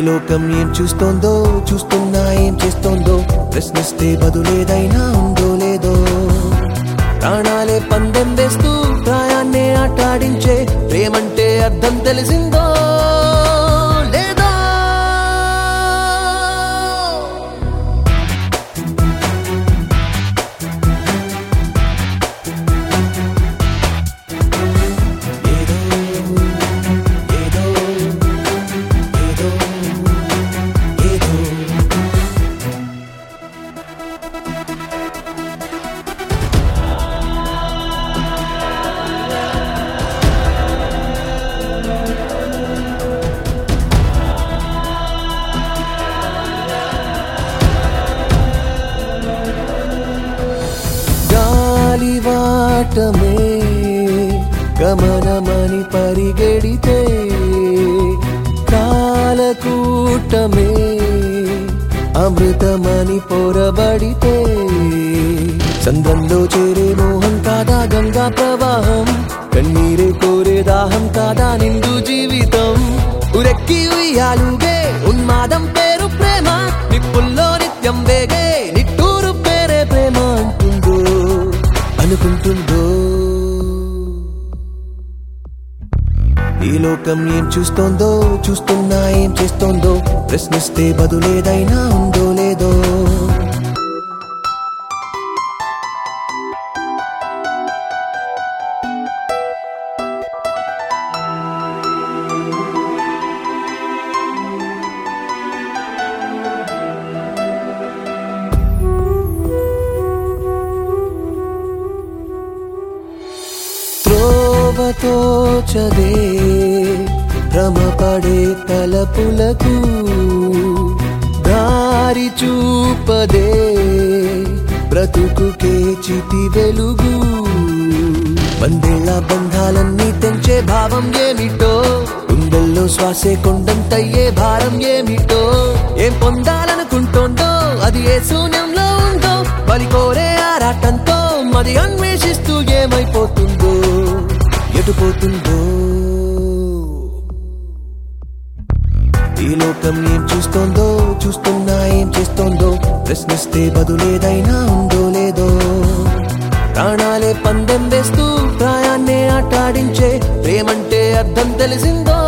లోకం ఏం చూస్తోందో చూస్తున్నా ఏం చేస్తోందో ప్రశ్నిస్తే బదులేదైనా ఉందో లేదో ప్రాణాలే పందెం వేస్తూ ప్రాయాన్నే ఆటాడించే ప్రేమంటే అర్థం తెలిసిందో లేదా ఏదో ఏదో ఏదో ఏదో గాలివాటమే గమనమని పరిగెడితే కాలకూటమే అమృతమని పొరబడితే సంద్రంలో చేరే మోహం కాదా గంగా ప్రవాహం కన్నీరే కోరే దాహం కాదా నిండు జీవితం ఉరెక్కి ఉయ్యాలుగే ఉన్మాదం పేరు ప్రేమ నిప్పుల్లో నిత్యం వేగే నిట్టూరు పేరే ప్రేమ అంటుందో అనుకుంటుందో ఈ లోకం ఏం చూస్తోందో చూస్తున్నా ఏం చేస్తోందో ప్రశ్నిస్తే బదులేదైనా ఉందో లేదో త్రోవతో చదే భ్రమపడే తలపులకు దారి చూపదే బ్రతుకుకే చితి వెలుగు వందేళ్ల బంధాలన్నీ తెంచే భావం ఏమిటో గుండెల్లో శ్వాసే కొండంతయ్యే భారం ఏమిటో ఏం పొందాలనుకుంటోందో అది ఏ శూన్యంలో ఉందో బలి కోరే ఆరాటంతో మది అన్వేషిస్తూ ఏమైపోతుందో ఎటుపోతుందో ఈ లోకం ఏం చూస్తోందో చూస్తున్నా ఏం చేస్తోందో ప్రశ్నిస్తే బదులేదైనా ఉందో లేదో ప్రాణాలే పందెం వేస్తూ ప్రాయాన్నే ఆటాడించే ప్రేమంటే అర్థం తెలిసిందో